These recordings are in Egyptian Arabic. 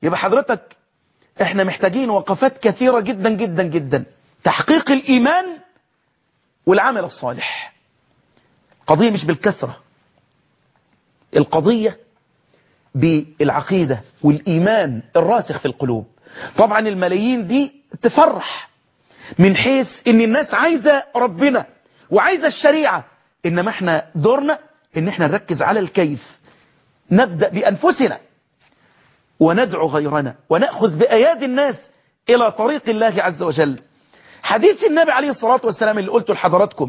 يبقى حضرتك احنا محتاجين وقفات كثيرة جدا جدا جدا تحقيق الإيمان والعمل الصالح قضية مش بالكثرة القضية بالعقيدة والإيمان الراسخ في القلوب طبعا الملايين دي تفرح من حيث ان الناس عايزة ربنا وعايزة الشريعة انما احنا دورنا ان احنا نركز على الكيف نبدأ بأنفسنا وندعو غيرنا ونأخذ بأيادي الناس إلى طريق الله عز وجل حديث النبي عليه الصلاة والسلام اللي قلته لحضراتكم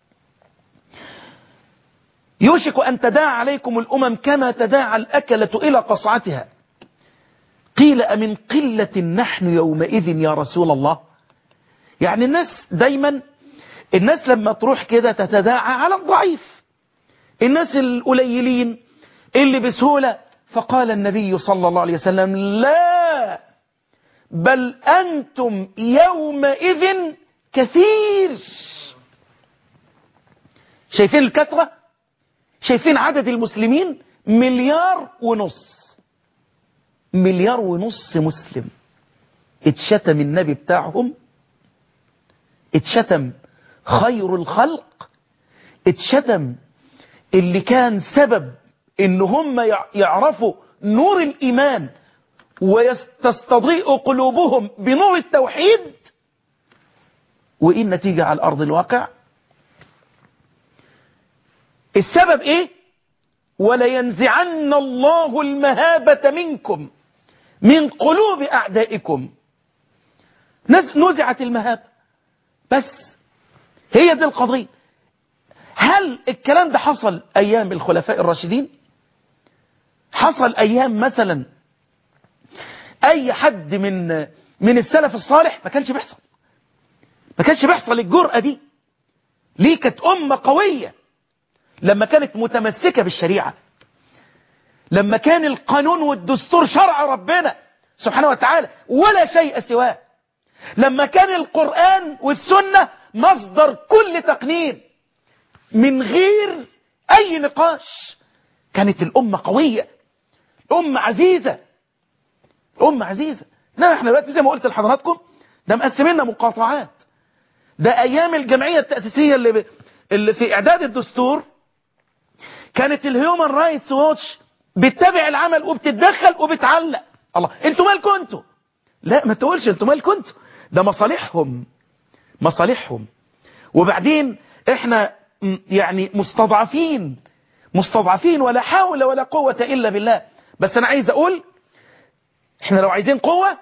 يوشك أن تداعى عليكم الأمم كما تداعى الأكلة إلى قصعتها قيل أمن قلة نحن يومئذ يا رسول الله يعني الناس دايما الناس لما تروح كده تتداعى على الضعيف الناس القليلين اللي بسهولة فقال النبي صلى الله عليه وسلم لا بل أنتم يومئذ كثير شايفين الكثرة شايفين عدد المسلمين مليار ونص مليار ونص مسلم اتشتم النبي بتاعهم اتشتم خير الخلق اتشتم اللي كان سبب ان هم يعرفوا نور الايمان وتستضيء قلوبهم بنور التوحيد وايه النتيجة على ارض الواقع السبب ايه ولينزعن الله المهابة منكم من قلوب اعدائكم نزعت المهابة بس هي دي القضية هل الكلام ده حصل ايام الخلفاء الراشدين حصل ايام مثلا اي حد من من السلف الصالح ما كانش بيحصل ما كانش بيحصل الجرأة دي ليه كانت امة قوية لما كانت متمسكة بالشريعة لما كان القانون والدستور شرع ربنا سبحانه وتعالى ولا شيء سواه لما كان القرآن والسنة مصدر كل تقنين من غير أي نقاش كانت الأمة قوية الأمة عزيزة الأمة عزيزة لا احنا دلوقتي زي ما قلت لحضراتكم ده مقسميننا مقاطعات ده أيام الجمعية التأسيسية اللي, ب... اللي في إعداد الدستور كانت الهيومن رايتس ووتش بتتابع العمل وبتتدخل وبتعلق الله انتوا مالكم انتوا لا ما تقولش انتوا مالكم انتوا ده مصالحهم مصالحهم وبعدين احنا يعني مستضعفين مستضعفين ولا حول ولا قوة إلا بالله بس أنا عايز أقول احنا لو عايزين قوة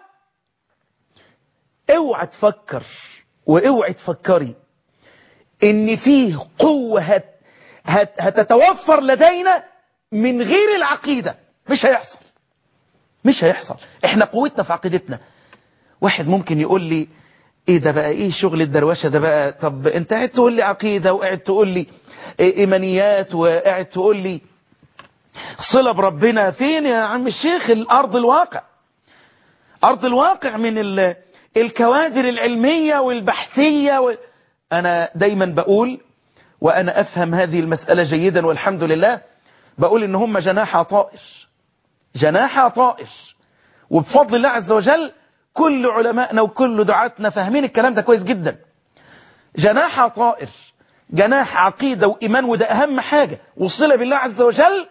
اوعى تفكر واوعى تفكري ان فيه قوة هت هت هتتوفر لدينا من غير العقيدة مش هيحصل مش هيحصل احنا قوتنا في عقيدتنا واحد ممكن يقول لي ايه ده بقى ايه شغل الدروشة ده بقى طب انت قاعد تقول لي عقيدة وقاعد تقول لي ايمانيات وقاعد تقول لي صلة بربنا فين يا عم الشيخ الارض الواقع ارض الواقع من ال... الكوادر العلمية والبحثية و... انا دايما بقول وانا افهم هذه المسألة جيدا والحمد لله بقول ان هم جناح طائر جناح طائر وبفضل الله عز وجل كل علمائنا وكل دعاتنا فاهمين الكلام ده كويس جدا جناح طائر جناح عقيدة وإيمان وده أهم حاجة وصلة بالله عز وجل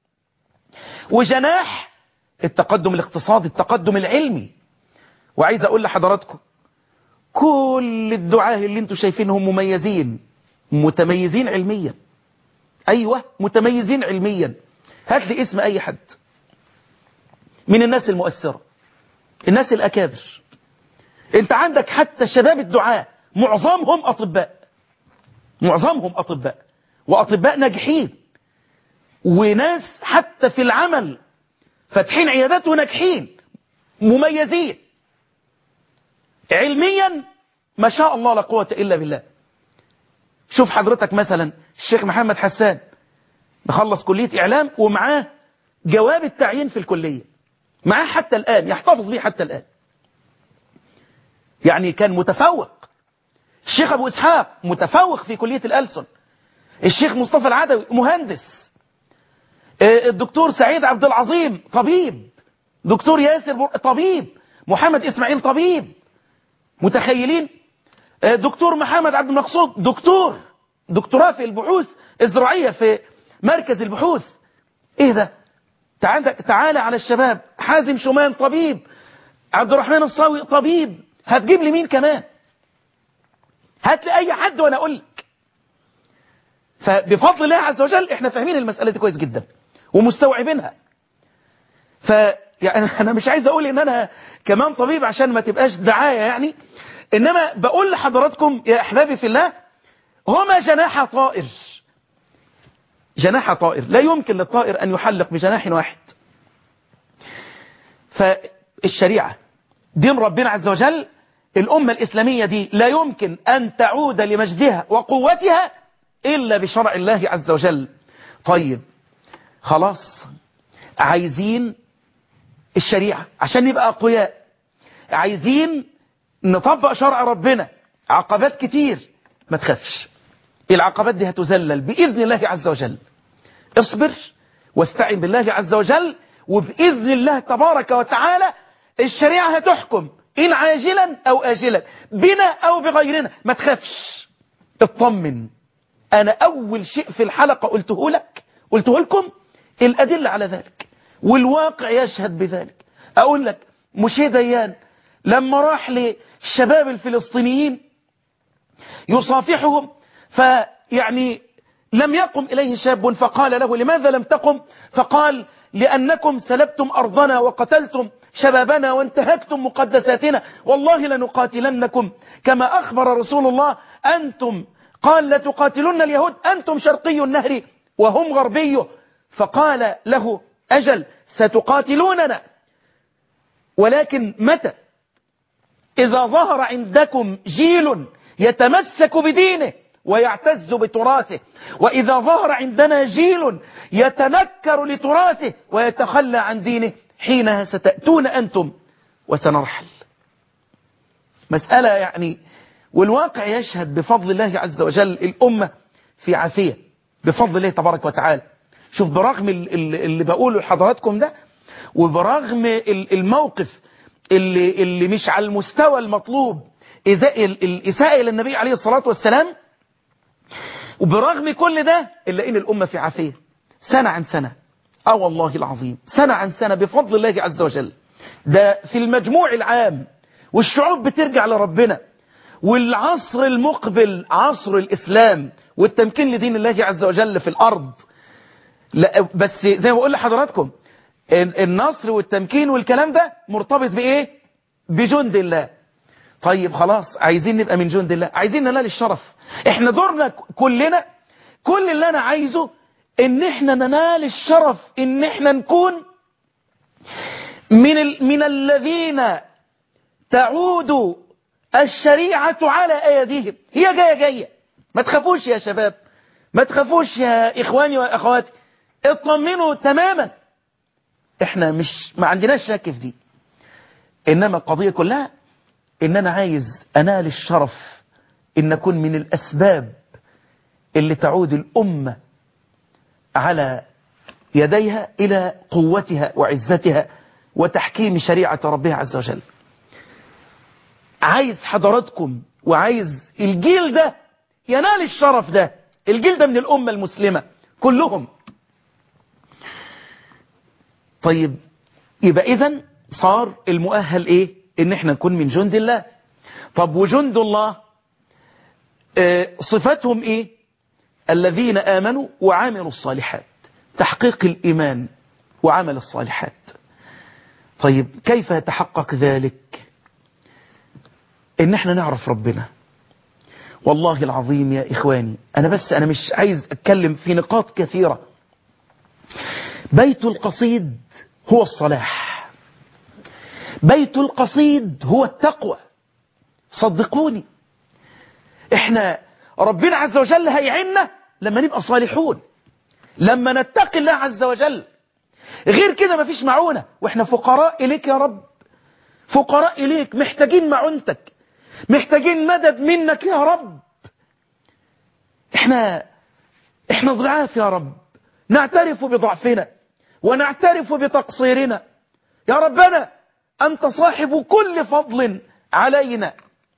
وجناح التقدم الاقتصادي التقدم العلمي وعايز أقول لحضراتكم كل الدعاه اللي انتوا شايفينهم مميزين متميزين علميا أيوة متميزين علميا هات لي اسم أي حد من الناس المؤثرة الناس الأكابر انت عندك حتى شباب الدعاء معظمهم أطباء معظمهم أطباء وأطباء ناجحين وناس حتى في العمل فاتحين عيادات وناجحين مميزين علميا ما شاء الله لا قوة إلا بالله شوف حضرتك مثلا الشيخ محمد حسان مخلص كلية إعلام ومعاه جواب التعيين في الكلية معاه حتى الآن يحتفظ به حتى الآن يعني كان متفوق الشيخ أبو إسحاق متفوق في كلية الألسن الشيخ مصطفى العدوي مهندس الدكتور سعيد عبد العظيم طبيب دكتور ياسر بر... طبيب محمد إسماعيل طبيب متخيلين دكتور محمد عبد المقصود دكتور دكتوراه في البحوث الزراعية في مركز البحوث ايه ده تعال تعالى على الشباب حازم شومان طبيب عبد الرحمن الصاوي طبيب هتجيب لي مين كمان هات لي اي حد وانا اقول لك فبفضل الله عز وجل احنا فاهمين المسألة دي كويس جدا ومستوعبينها ف يعني انا مش عايز اقول ان انا كمان طبيب عشان ما تبقاش دعاية يعني انما بقول لحضراتكم يا احبابي في الله هما جناح طائر جناح طائر لا يمكن للطائر ان يحلق بجناح واحد فالشريعة دين ربنا عز وجل الأمة الإسلامية دي لا يمكن أن تعود لمجدها وقوتها إلا بشرع الله عز وجل طيب خلاص عايزين الشريعة عشان نبقى أقوياء عايزين نطبق شرع ربنا عقبات كتير ما تخافش العقبات دي هتذلل بإذن الله عز وجل اصبر واستعن بالله عز وجل وبإذن الله تبارك وتعالى الشريعة هتحكم إن عاجلا أو آجلا بنا أو بغيرنا ما تخافش اطمن أنا أول شيء في الحلقة قلته لك قلته لكم الأدلة على ذلك والواقع يشهد بذلك أقول لك مشي ديان لما راح للشباب الفلسطينيين يصافحهم فيعني لم يقم إليه شاب فقال له لماذا لم تقم فقال لأنكم سلبتم أرضنا وقتلتم شبابنا وانتهكتم مقدساتنا والله لنقاتلنكم كما أخبر رسول الله أنتم قال لتقاتلن اليهود أنتم شرقي النهر وهم غربيه فقال له أجل ستقاتلوننا ولكن متى إذا ظهر عندكم جيل يتمسك بدينه ويعتز بتراثه وإذا ظهر عندنا جيل يتنكر لتراثه ويتخلى عن دينه حينها ستأتون أنتم وسنرحل مسألة يعني والواقع يشهد بفضل الله عز وجل الأمة في عافية بفضل الله تبارك وتعالى شوف برغم اللي بقوله لحضراتكم ده وبرغم الموقف اللي, اللي مش على المستوى المطلوب الإساءة إلى النبي عليه الصلاة والسلام وبرغم كل ده إلا إن الأمة في عافية سنة عن سنة اه والله العظيم سنة عن سنة بفضل الله عز وجل ده في المجموع العام والشعوب بترجع لربنا والعصر المقبل عصر الإسلام والتمكين لدين الله عز وجل في الأرض لا بس زي ما بقول لحضراتكم النصر والتمكين والكلام ده مرتبط بإيه بجند الله طيب خلاص عايزين نبقى من جند الله عايزين ننال الشرف احنا دورنا كلنا كل اللي انا عايزه ان احنا ننال الشرف ان احنا نكون من ال من الذين تعود الشريعة على ايديهم هي جاية جاية ما تخافوش يا شباب ما تخافوش يا اخواني واخواتي اطمنوا تماما احنا مش ما عندناش شك في دي انما القضية كلها ان انا عايز انال الشرف ان اكون من الاسباب اللي تعود الامة على يديها الى قوتها وعزتها وتحكيم شريعة ربها عز وجل عايز حضراتكم وعايز الجيل ده ينال الشرف ده الجيل ده من الامة المسلمة كلهم طيب يبقى اذا صار المؤهل ايه ان احنا نكون من جند الله طب وجند الله اه صفتهم ايه الذين امنوا وعملوا الصالحات تحقيق الايمان وعمل الصالحات طيب كيف يتحقق ذلك ان احنا نعرف ربنا والله العظيم يا اخواني انا بس انا مش عايز اتكلم في نقاط كثيرة بيت القصيد هو الصلاح بيت القصيد هو التقوى صدقوني احنا ربنا عز وجل هيعنا لما نبقى صالحون لما نتقي الله عز وجل غير كده مفيش معونة واحنا فقراء اليك يا رب فقراء اليك محتاجين معونتك محتاجين مدد منك يا رب احنا احنا ضعاف يا رب نعترف بضعفنا ونعترف بتقصيرنا يا ربنا أنت صاحب كل فضل علينا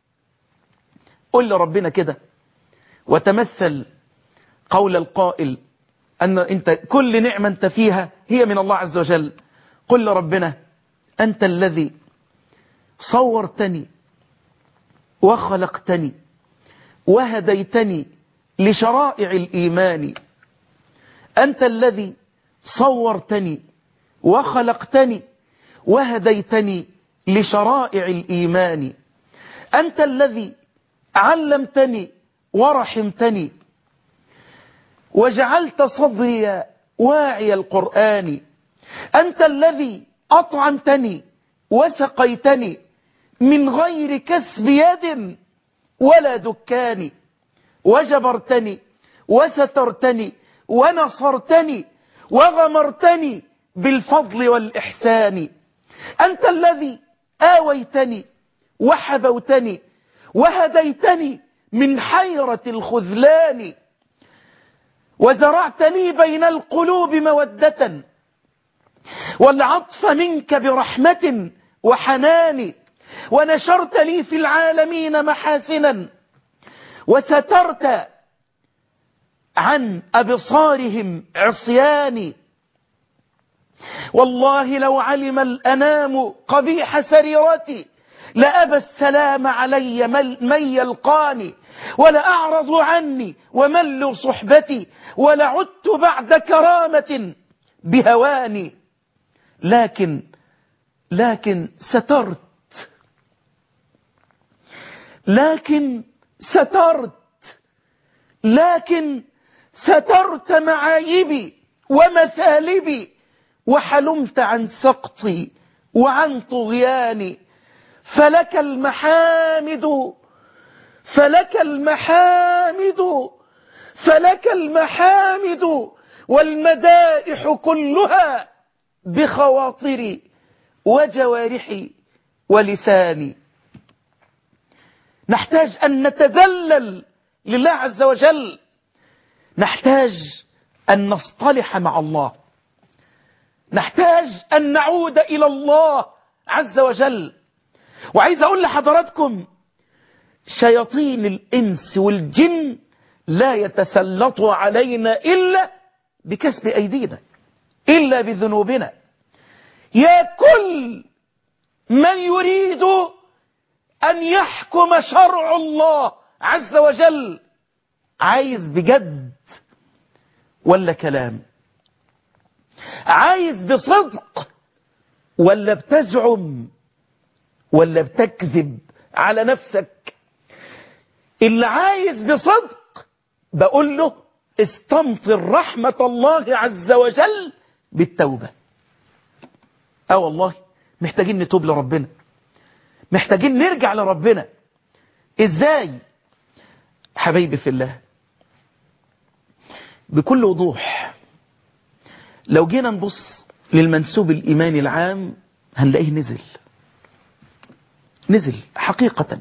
قل لربنا كده وتمثل قول القائل أن أنت كل نعمة أنت فيها هي من الله عز وجل قل لربنا أنت الذي صورتني وخلقتني وهديتني لشرائع الإيمان أنت الذي صورتني وخلقتني وهديتني لشرائع الإيمان أنت الذي علمتني ورحمتني وجعلت صدري واعي القرآن أنت الذي أطعمتني وسقيتني من غير كسب يد ولا دكان وجبرتني وسترتني ونصرتني وغمرتني بالفضل والإحسان أنت الذي آويتني وحبوتني وهديتني من حيرة الخذلان وزرعت لي بين القلوب مودة والعطف منك برحمة وحنان ونشرت لي في العالمين محاسنا وسترت عن أبصارهم عصياني والله لو علم الأنام قبيح سريرتي لأبى السلام علي من يلقاني ولأعرض عني وملوا صحبتي ولعدت بعد كرامة بهواني لكن لكن سترت لكن سترت لكن سترت معايبي ومثالبي وحلمت عن سقطي وعن طغياني فلك المحامد فلك المحامد فلك المحامد والمدائح كلها بخواطري وجوارحي ولساني نحتاج أن نتذلل لله عز وجل نحتاج أن نصطلح مع الله نحتاج أن نعود إلى الله عز وجل وعايز أقول لحضراتكم شياطين الإنس والجن لا يتسلطوا علينا إلا بكسب أيدينا إلا بذنوبنا يا كل من يريد أن يحكم شرع الله عز وجل عايز بجد ولا كلام عايز بصدق ولا بتزعم ولا بتكذب على نفسك اللي عايز بصدق بقول له استمطر رحمة الله عز وجل بالتوبة اه والله محتاجين نتوب لربنا محتاجين نرجع لربنا ازاي حبيبي في الله بكل وضوح لو جينا نبص للمنسوب الإيماني العام هنلاقيه نزل نزل حقيقة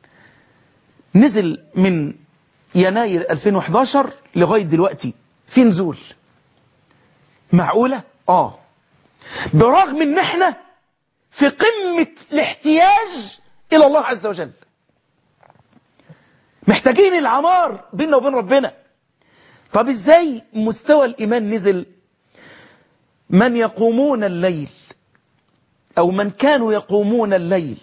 نزل من يناير 2011 لغاية دلوقتي في نزول معقولة؟ آه برغم ان احنا في قمة الاحتياج الى الله عز وجل محتاجين العمار بيننا وبين ربنا طب ازاي مستوى الايمان نزل من يقومون الليل او من كانوا يقومون الليل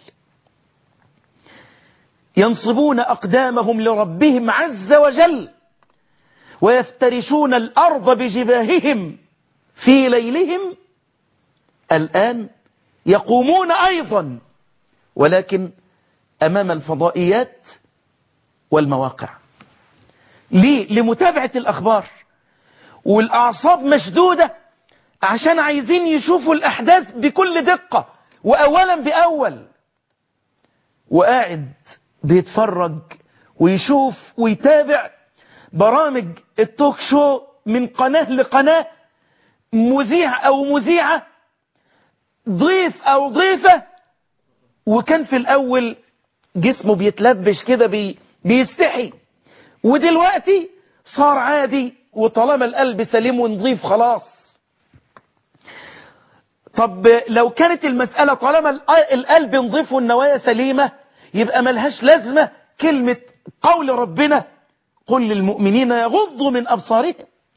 ينصبون اقدامهم لربهم عز وجل ويفترشون الارض بجباههم في ليلهم الان يقومون ايضا ولكن امام الفضائيات والمواقع ليه لمتابعة الاخبار والاعصاب مشدودة عشان عايزين يشوفوا الاحداث بكل دقة واولا باول وقاعد بيتفرج ويشوف ويتابع برامج التوك شو من قناة لقناة مذيع او مذيعة ضيف او ضيفة وكان في الاول جسمه بيتلبش كده بي بيستحي ودلوقتي صار عادي وطالما القلب سليم ونضيف خلاص طب لو كانت المسألة طالما القلب نضيف والنوايا سليمة يبقى ملهاش لازمة كلمة قول ربنا قل للمؤمنين يغضوا من أبصارهم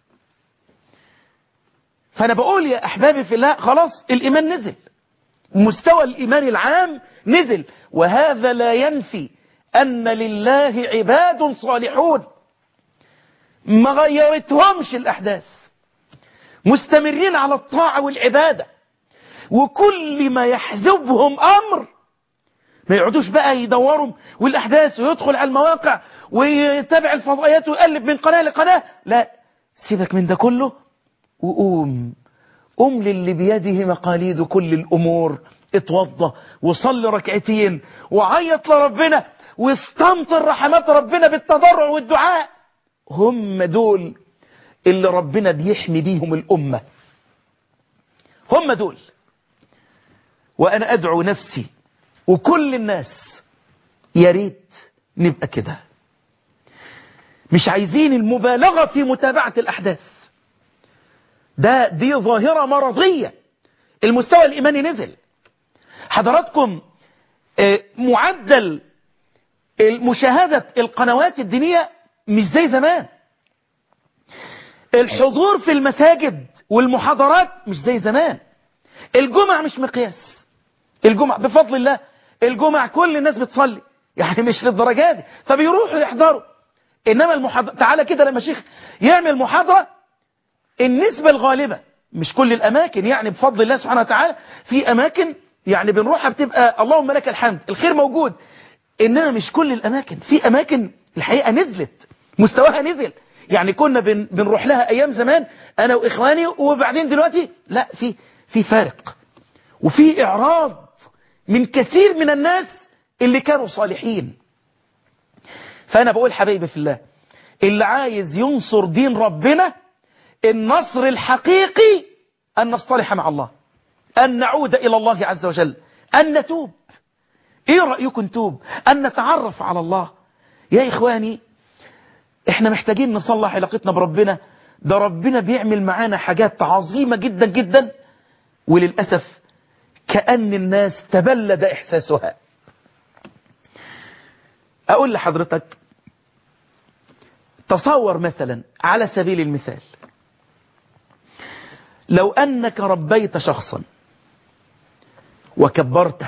فأنا بقول يا أحبابي في الله خلاص الإيمان نزل مستوى الإيمان العام نزل وهذا لا ينفي أن لله عباد صالحون ما غيرتهمش الأحداث مستمرين على الطاعة والعبادة وكل ما يحزبهم أمر ما يقعدوش بقى يدوروا والأحداث ويدخل على المواقع ويتابع الفضائيات ويقلب من قناة لقناة لا سيبك من ده كله وقوم قوم للي بيده مقاليد كل الأمور اتوضى وصلي ركعتين وعيط لربنا واستمطر رحمات ربنا بالتضرع والدعاء هم دول اللي ربنا بيحمي بيهم الأمة هم دول وأنا أدعو نفسي وكل الناس يا ريت نبقى كده مش عايزين المبالغة في متابعة الأحداث ده دي ظاهرة مرضية المستوى الإيماني نزل حضراتكم معدل مشاهدة القنوات الدينية مش زي زمان الحضور في المساجد والمحاضرات مش زي زمان الجمع مش مقياس الجمع بفضل الله الجمع كل الناس بتصلي يعني مش للدرجة دي فبيروحوا يحضروا إنما المحاضرة تعالى كده لما شيخ يعمل محاضرة النسبة الغالبة مش كل الأماكن يعني بفضل الله سبحانه وتعالى في أماكن يعني بنروحها بتبقى اللهم لك الحمد الخير موجود إنما مش كل الأماكن في أماكن الحقيقة نزلت مستواها نزل يعني كنا بن بنروح لها أيام زمان أنا وإخواني وبعدين دلوقتي لا في في فارق وفي إعراض من كثير من الناس اللي كانوا صالحين فأنا بقول حبيبي في الله اللي عايز ينصر دين ربنا النصر الحقيقي أن نصطلح مع الله أن نعود إلى الله عز وجل أن نتوب إيه رأيكم نتوب أن نتعرف على الله يا إخواني إحنا محتاجين نصلح علاقتنا بربنا ده ربنا بيعمل معانا حاجات عظيمة جدا جدا وللأسف كأن الناس تبلد إحساسها أقول لحضرتك تصور مثلا على سبيل المثال لو أنك ربيت شخصا وكبرته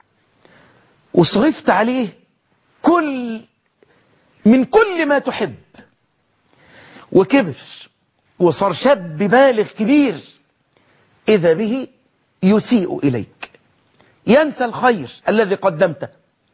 وصرفت عليه كل من كل ما تحب وكبر وصار شاب بالغ كبير إذا به يسيء إليك ينسى الخير الذي قدمته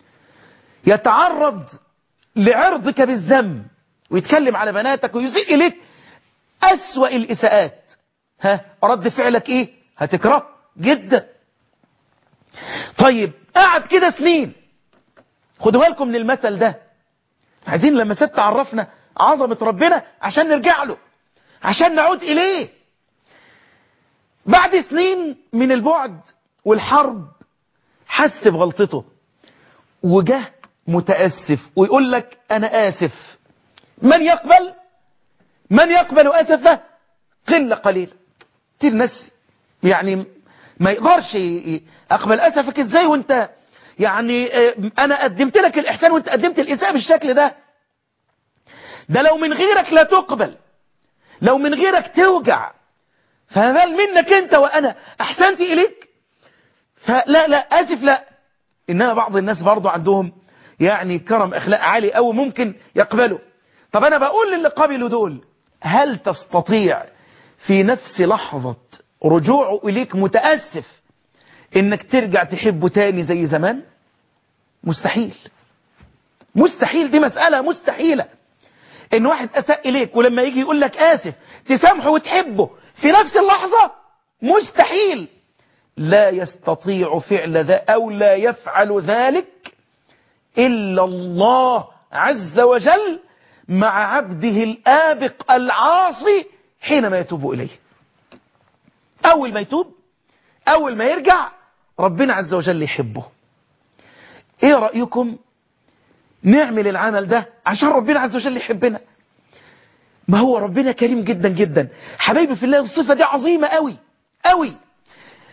يتعرض لعرضك بالذم ويتكلم على بناتك ويسيء إليك أسوأ الإساءات ها رد فعلك إيه هتكره جدا طيب قعد كده سنين خدوا بالكم من المثل ده عايزين لما ست تعرفنا عظمة ربنا عشان نرجع له عشان نعود إليه بعد سنين من البعد والحرب حس بغلطته وجه متأسف ويقول لك أنا آسف من يقبل من يقبل أسفه قلة قليلة كتير ناس يعني ما يقدرش أقبل أسفك إزاي وانت يعني أنا قدمت لك الإحسان وانت قدمت الإساءة بالشكل ده ده لو من غيرك لا تقبل لو من غيرك توجع فهل منك انت وانا احسنت اليك فلا لا اسف لا انما بعض الناس برضو عندهم يعني كرم اخلاق عالي قوي ممكن يقبلوا طب انا بقول للي قبلوا دول هل تستطيع في نفس لحظة رجوعه اليك متأسف انك ترجع تحبه تاني زي زمان مستحيل مستحيل دي مسألة مستحيلة ان واحد اساء اليك ولما يجي يقول لك اسف تسامحه وتحبه في نفس اللحظة مستحيل لا يستطيع فعل ذا او لا يفعل ذلك الا الله عز وجل مع عبده الآبق العاصي حينما يتوب اليه اول ما يتوب اول ما يرجع ربنا عز وجل يحبه ايه رأيكم نعمل العمل ده عشان ربنا عز وجل يحبنا ما هو ربنا كريم جدا جدا حبايبي في الله الصفة دي عظيمة قوي قوي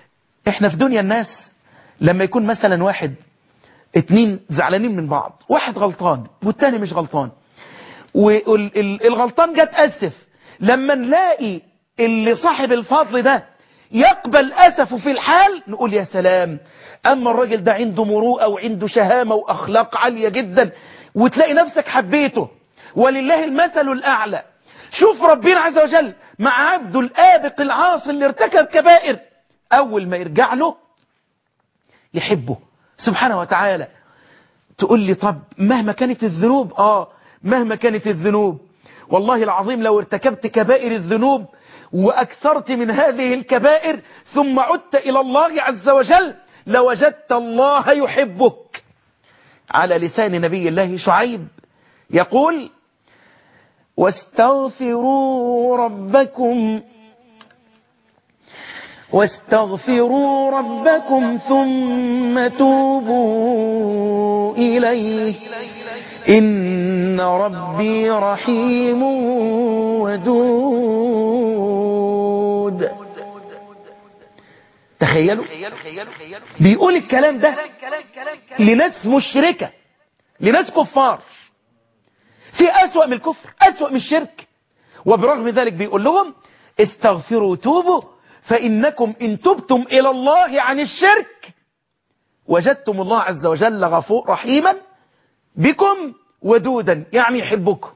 احنا في دنيا الناس لما يكون مثلا واحد اتنين زعلانين من بعض واحد غلطان والتاني مش غلطان والغلطان جه تأسف لما نلاقي اللي صاحب الفضل ده يقبل أسفه في الحال نقول يا سلام أما الراجل ده عنده مروءة وعنده شهامة وأخلاق عالية جدا وتلاقي نفسك حبيته ولله المثل الأعلى شوف ربنا عز وجل مع عبده الآبق العاصي اللي ارتكب كبائر أول ما يرجع له يحبه سبحانه وتعالى تقول لي طب مهما كانت الذنوب آه مهما كانت الذنوب والله العظيم لو ارتكبت كبائر الذنوب وأكثرت من هذه الكبائر ثم عدت إلى الله عز وجل لوجدت الله يحبك على لسان نبي الله شعيب يقول واستغفروا ربكم واستغفروا ربكم ثم توبوا إليه إن ربي رحيم ودود تخيلوا بيقول الكلام ده لناس مشركة لناس كفار في أسوأ من الكفر أسوأ من الشرك وبرغم ذلك بيقول لهم استغفروا توبوا فإنكم إن تبتم إلى الله عن الشرك وجدتم الله عز وجل غفور رحيما بكم ودودا يعني يحبكم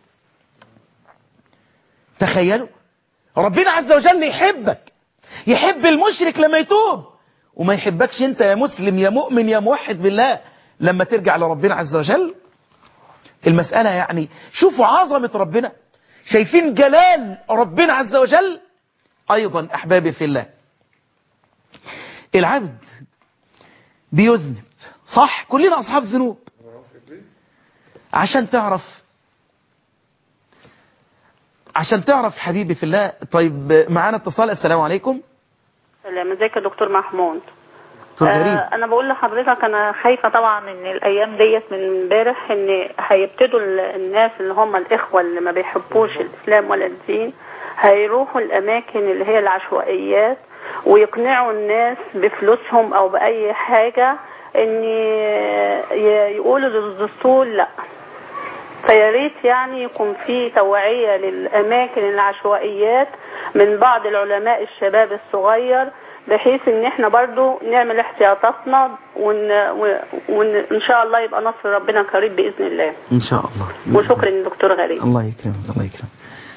تخيلوا ربنا عز وجل يحبك يحب المشرك لما يتوب وما يحبكش انت يا مسلم يا مؤمن يا موحد بالله لما ترجع لربنا عز وجل المسألة يعني شوفوا عظمة ربنا شايفين جلال ربنا عز وجل أيضا أحبابي في الله العبد بيذنب صح كلنا أصحاب ذنوب عشان تعرف عشان تعرف حبيبي في الله طيب معانا اتصال السلام عليكم سلام ازيك يا دكتور محمود دكتور غريب آه انا بقول لحضرتك انا خايفه طبعا ان الايام ديت من امبارح ان هيبتدوا ال- الناس اللي هم الاخوه اللي ما بيحبوش الاسلام ولا الدين هيروحوا الاماكن اللي هي العشوائيات ويقنعوا الناس بفلوسهم او باي حاجه ان ي- يقولوا للدستور لا فيا ريت يعني يكون في توعية للأماكن العشوائيات من بعض العلماء الشباب الصغير بحيث ان احنا برضو نعمل احتياطاتنا وان, وان ان شاء الله يبقى نصر ربنا قريب بإذن الله إن شاء الله وشكرا للدكتور غريب الله يكرمك الله يكرمك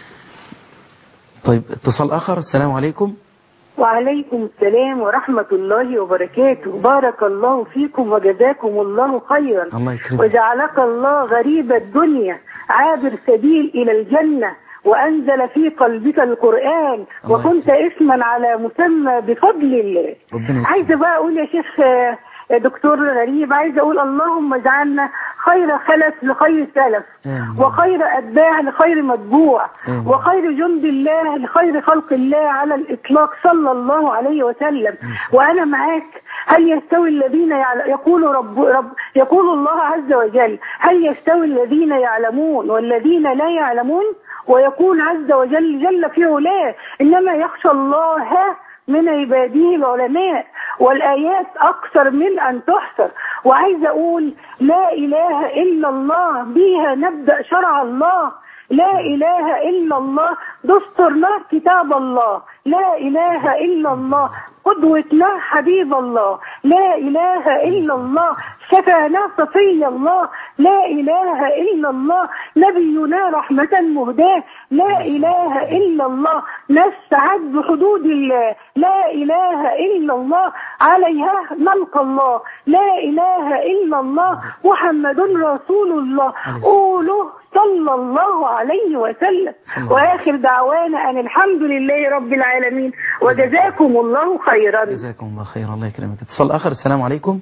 طيب اتصال آخر السلام عليكم وعليكم السلام ورحمة الله وبركاته بارك الله فيكم وجزاكم الله خيرا الله يكرمك وجعلك الله غريب الدنيا عابر سبيل إلى الجنة وأنزل في قلبك القرآن الله وكنت اسما على مسمى بفضل الله ربنا يكرمك عايزة بقى أقول يا شيخ آه، يا دكتور غريب عايزة أقول اللهم اجعلنا خير خلف لخير سلف آمين. وخير أتباع لخير متبوع آمين. وخير جند الله لخير خلق الله على الإطلاق صلى الله عليه وسلم وأنا معاك هل يستوي الذين يعل... يقول رب... رب يقول الله عز وجل هل يستوي الذين يعلمون والذين لا يعلمون ويقول عز وجل جل في علاه إنما يخشى الله من عباده العلماء والآيات أكثر من أن تحصر وعايزة أقول لا إله إلا الله بها نبدأ شرع الله لا إله إلا الله دستورنا كتاب الله لا إله إلا الله قدوتنا حبيب الله لا إله إلا الله شفانا صفي الله لا إله إلا الله نبينا رحمة مهداة لا إله إلا الله نستعد بحدود الله لا إله إلا الله عليها نلقى الله لا إله إلا الله محمد رسول الله قولوا صلى الله عليه وسلم صلى الله وآخر دعوانا أن الحمد لله رب العالمين وجزاكم الله خيرا جزاكم الله خير الله يكرمك اتصال آخر السلام عليكم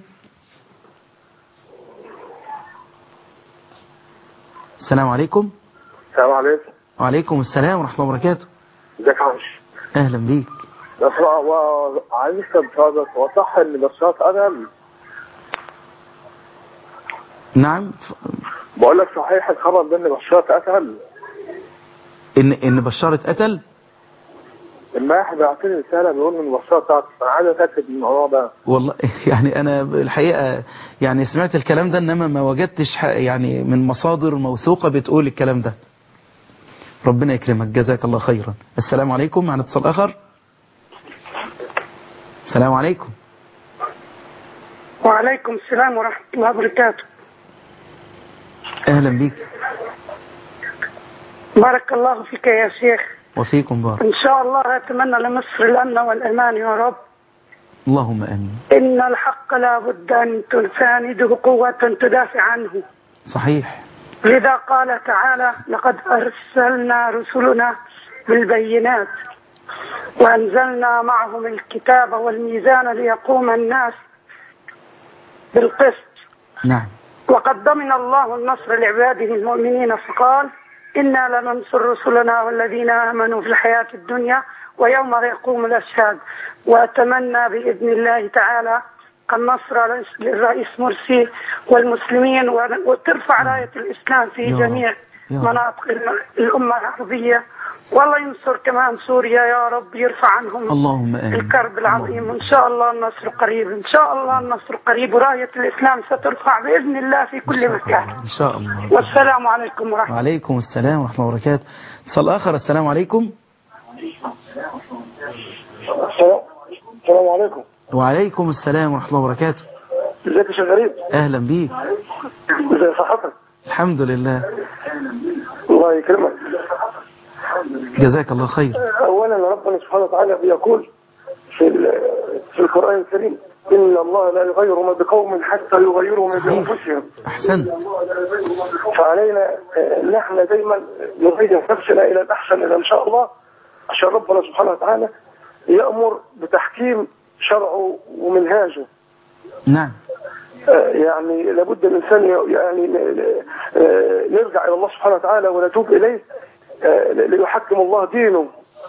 السلام عليكم السلام عليكم وعليكم السلام ورحمة الله وبركاته ازيك يا عمش أهلا بيك بس هو عايز استفسارك هو صح ان بشرات ادم نعم بقول لك صحيح الخبر ده ان بشرات قتل إن إن بشارة قتل لما بعت لي رساله بيقول من المشروع بتاعتي فانا عايز اتاكد من الموضوع ده والله يعني انا الحقيقه يعني سمعت الكلام ده انما ما وجدتش ح- يعني من مصادر موثوقه بتقول الكلام ده ربنا يكرمك جزاك الله خيرا السلام عليكم معنا اتصال اخر السلام عليكم وعليكم السلام ورحمة الله وبركاته اهلا بيك بارك الله فيك يا شيخ وفيكم بارك إن شاء الله أتمنى لمصر الأمن والأمان يا رب اللهم امين إن الحق لا بد أن تسانده قوة تدافع عنه صحيح لذا قال تعالى لقد أرسلنا رسلنا بالبينات وأنزلنا معهم الكتاب والميزان ليقوم الناس بالقسط نعم وقد ضمن الله النصر لعباده المؤمنين فقال إنا لننصر رسلنا والذين آمنوا في الحياة الدنيا ويوم يقوم الأشهاد وأتمنى بإذن الله تعالى النصر للرئيس مرسي والمسلمين وترفع راية الإسلام في يا رب. جميع يا رب. مناطق الم- الأمة العربية والله ينصر كمان سوريا يا رب يرفع عنهم اللهم امين الكرب العظيم وإن شاء الله النصر قريب إن شاء الله النصر قريب وراية الإسلام سترفع بإذن الله في كل مكان ان شاء الله والسلام عليكم ورحمة وعليكم السلام ورحمه الله وبركاته اتصال اخر السلام عليكم السلام السلام عليكم وعليكم السلام ورحمه الله وبركاته ازيك يا شيخ غريب اهلا بيك ازي صحتك الحمد لله الله يكرمك جزاك الله خير اولا ربنا سبحانه وتعالى بيقول في ال- في القران الكريم ان الله لا يغير ما بقوم حتى يغيروا ما صحيح. بانفسهم احسنت فعلينا آه، ان احنا دايما نغير نفسنا الى الاحسن الى ان شاء الله عشان ربنا سبحانه وتعالى يامر بتحكيم شرعه ومنهاجه نعم آه، يعني لابد الانسان ي- يعني آه، يرجع الى الله سبحانه وتعالى ونتوب اليه آه، ليحكم الله دينه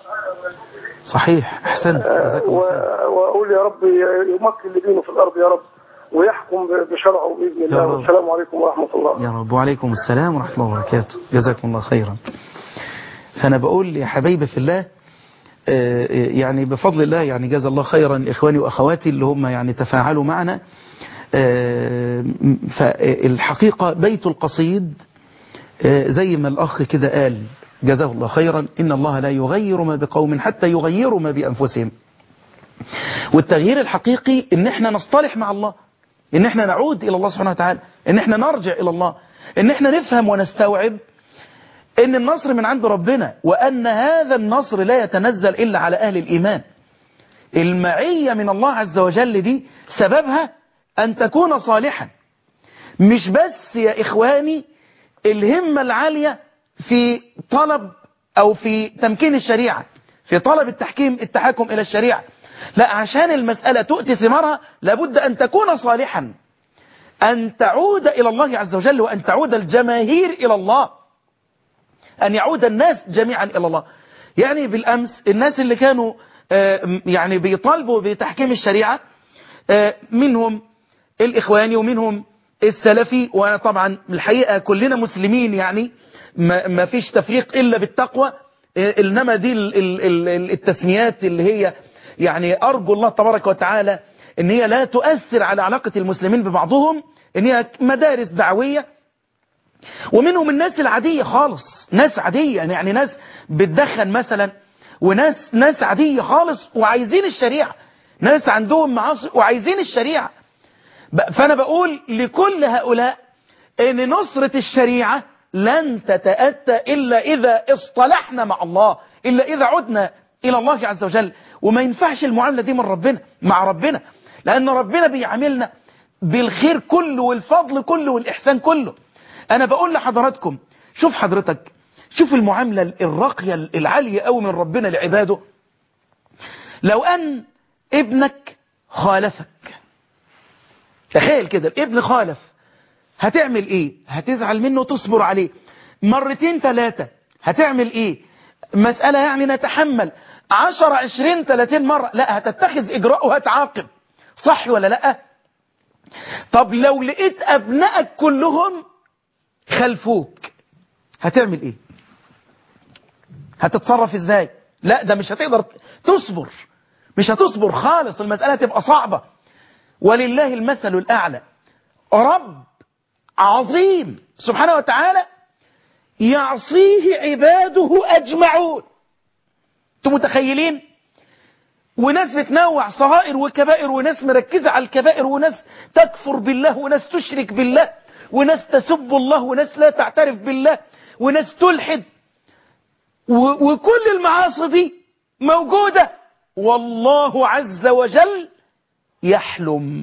صحيح احسنت جزاك الله خير و- واقول يا رب يمكن لدينه في الارض يا رب ويحكم ب- بشرعه باذن الله رب. والسلام عليكم ورحمه الله يا رب وعليكم السلام ورحمة الله وبركاته جزاكم الله خيرا فأنا بقول يا حبايبي في الله آه، يعني بفضل الله يعني جزا الله خيرا إخواني وأخواتي اللي هم يعني تفاعلوا معنا آه، فالحقيقة بيت القصيد آه، زي ما الأخ كده قال جزاه الله خيرا إن الله لا يغير ما بقوم حتى يغيروا ما بأنفسهم والتغيير الحقيقي ان احنا نصطلح مع الله ان احنا نعود الى الله سبحانه وتعالى ان احنا نرجع الى الله ان احنا نفهم ونستوعب ان النصر من عند ربنا وان هذا النصر لا يتنزل الا على اهل الايمان المعية من الله عز وجل دي سببها ان تكون صالحا مش بس يا اخواني الهمة العالية في طلب او في تمكين الشريعة في طلب التحكيم التحكم الى الشريعة لا عشان المسألة تؤتي ثمارها لابد ان تكون صالحا ان تعود الى الله عز وجل وان تعود الجماهير الى الله ان يعود الناس جميعا الى الله يعني بالامس الناس اللي كانوا آه، يعني بيطالبوا بتحكيم الشريعة آه، منهم الاخواني ومنهم السلفي وطبعا الحقيقة كلنا مسلمين يعني ما ما فيش تفريق الا بالتقوى آه، انما دي ال- ال- ال- التسميات اللي هي يعني ارجو الله تبارك وتعالى ان هي لا تؤثر على علاقة المسلمين ببعضهم ان هي مدارس دعوية ومنهم الناس العادية خالص ناس عادية يعني ناس بتدخن مثلا وناس ناس عادية خالص وعايزين الشريعة ناس عندهم معاصي وعايزين الشريعة ب- فأنا بقول لكل هؤلاء ان نصرة الشريعة لن تتأتى إلا إذا اصطلحنا مع الله إلا إذا عدنا إلى الله عز وجل وما ينفعش المعاملة دي من ربنا مع ربنا لأن ربنا بيعاملنا بالخير كله والفضل كله والإحسان كله أنا بقول لحضراتكم شوف حضرتك شوف المعاملة الراقية العالية أوي من ربنا لعباده لو أن ابنك خالفك تخيل كده الابن خالف هتعمل ايه هتزعل منه وتصبر عليه مرتين ثلاثة هتعمل ايه مسألة يعني نتحمل عشر عشرين ثلاثين مرة لا هتتخذ اجراء وهتعاقب صح ولا لا طب لو لقيت ابنائك كلهم خلفوك هتعمل ايه هتتصرف ازاي لا ده مش هتقدر تصبر مش هتصبر خالص المسألة تبقى صعبة ولله المثل الأعلى رب عظيم سبحانه وتعالى يعصيه عباده أجمعون انتم متخيلين وناس بتنوع صغائر وكبائر وناس مركزة على الكبائر وناس تكفر بالله وناس تشرك بالله وناس تسب الله وناس لا تعترف بالله وناس تلحد و- وكل المعاصي دي موجودة والله عز وجل يحلم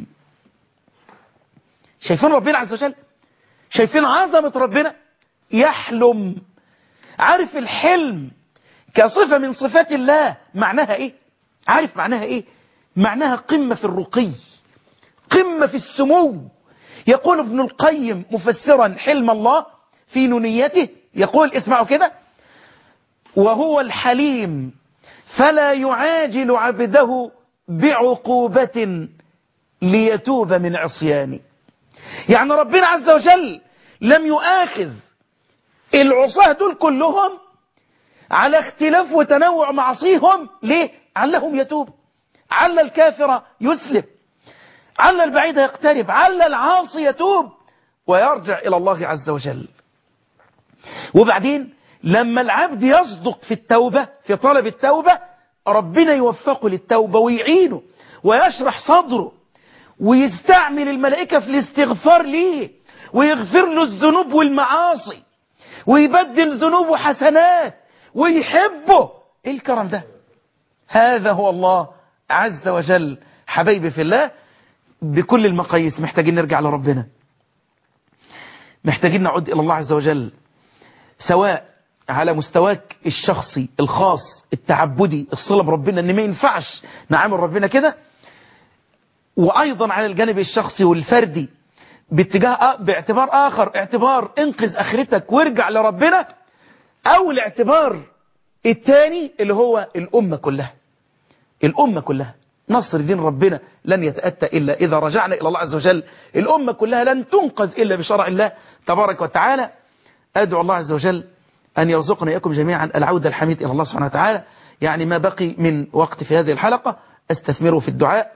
شايفين ربنا عز وجل شايفين عظمة ربنا يحلم عارف الحلم كصفة من صفات الله معناها ايه عارف معناها ايه معناها قمة في الرقي قمة في السمو يقول ابن القيم مفسرا حلم الله في نونيته يقول اسمعوا كده وهو الحليم فلا يعاجل عبده بعقوبة ليتوب من عصيانه يعني ربنا عز وجل لم يؤاخذ العصاة دول كلهم على اختلاف وتنوع معصيهم ليه؟ علهم يتوب عل الكافر يسلم عل البعيد يقترب عل العاصي يتوب ويرجع إلى الله عز وجل وبعدين لما العبد يصدق في التوبة في طلب التوبة ربنا يوفقه للتوبة ويعينه ويشرح صدره ويستعمل الملائكة في الاستغفار ليه ويغفر له الذنوب والمعاصي ويبدل ذنوبه حسنات ويحبه ايه الكرم ده هذا هو الله عز وجل حبايبي في الله بكل المقاييس محتاجين نرجع لربنا محتاجين نعود إلى الله عز وجل سواء على مستواك الشخصي الخاص التعبدي الصلة بربنا ان ما ينفعش نعامل ربنا كده وأيضا على الجانب الشخصي والفردي باتجاه باعتبار آخر اعتبار انقذ آخرتك وارجع لربنا أو الاعتبار الثاني اللي هو الأمة كلها الأمة كلها نصر دين ربنا لن يتأتى إلا إذا رجعنا إلى الله عز وجل الأمة كلها لن تنقذ إلا بشرع الله تبارك وتعالى أدعو الله عز وجل أن يرزقنا إياكم جميعا العودة الحميد إلى الله سبحانه وتعالى يعني ما بقي من وقت في هذه الحلقة استثمره في الدعاء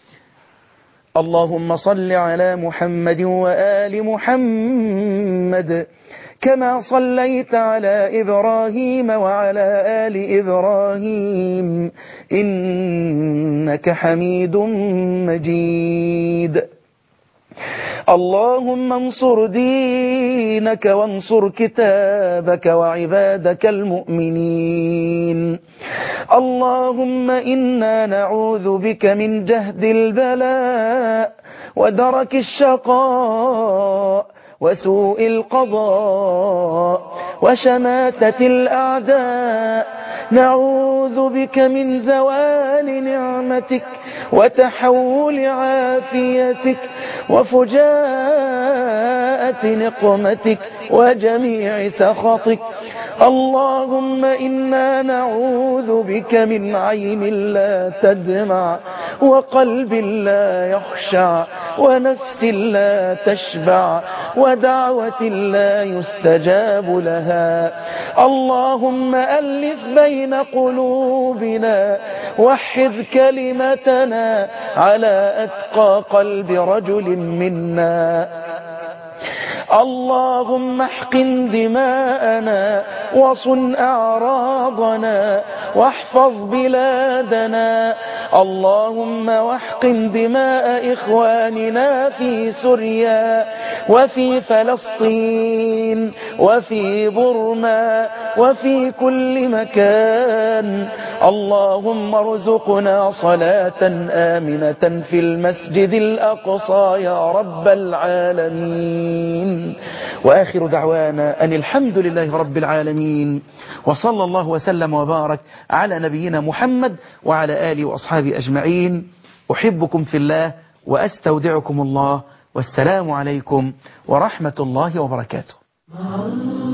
اللهم صل على محمد وآل محمد كما صليت على إبراهيم وعلى آل إبراهيم إنك حميد مجيد اللهم انصر دينك وانصر كتابك وعبادك المؤمنين اللهم إنا نعوذ بك من جهد البلاء ودرك الشقاء وسوء القضاء وشماتة الأعداء نعوذ بك من زوال نعمتك وتحول عافيتك وفجاءة نقمتك وجميع سخطك اللهم إنا نعوذ بك من عين لا تدمع وقلب لا يخشع ونفس لا تشبع ودعوة لا يستجاب لها اللهم ألف بين قلوبنا وحد كلمتنا على أتقى قلب رجل منا اللهم احقن دماءنا وصن أعراضنا واحفظ بلادنا اللهم واحقن دماء إخواننا في سوريا وفي فلسطين وفي برما وفي كل مكان اللهم ارزقنا صلاة آمنة في المسجد الأقصى يا رب العالمين وآخر دعوانا أن الحمد لله رب العالمين وصلى الله وسلم وبارك على نبينا محمد وعلى آله وأصحابه أجمعين أحبكم في الله وأستودعكم الله والسلام عليكم ورحمة الله وبركاته